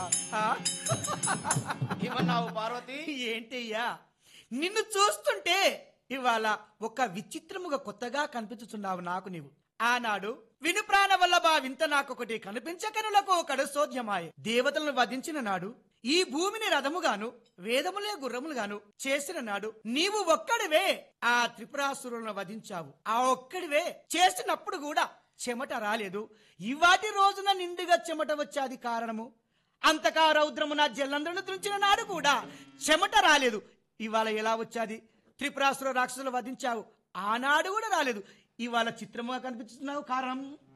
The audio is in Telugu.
ఆ? ఏమన్నావు పార్వతి ఏంటయ్యా నిన్ను చూస్తుంటే ఇవాళ ఒక విచిత్రముగా కొత్తగా కనిపించుచున్నావు నాకు నీవు ఆనాడు విను ప్రాణ వల్ల వింత నాకొకటి కనిపించకనులకు ఒకడు సోద్యమాయే దేవతలను వధించిన నాడు ఈ భూమిని రథముగాను వేదములే గుర్రములుగాను చేసిన నాడు నీవు ఒక్కడివే ఆ త్రిపురాసురులను వధించావు ఆ ఒక్కడివే చేసినప్పుడు కూడా చెమట రాలేదు ఇవాటి రోజున నిండుగా చెమట వచ్చేది కారణము అంతకా రౌద్రము నా జల్లందరిని తుంచిన నాడు కూడా చెమట రాలేదు ఇవాళ ఎలా వచ్చాది త్రిపురాసుర రాక్షసులు వధించావు ఆనాడు కూడా రాలేదు ఇవాళ చిత్రముగా కనిపిస్తున్నావు కారణం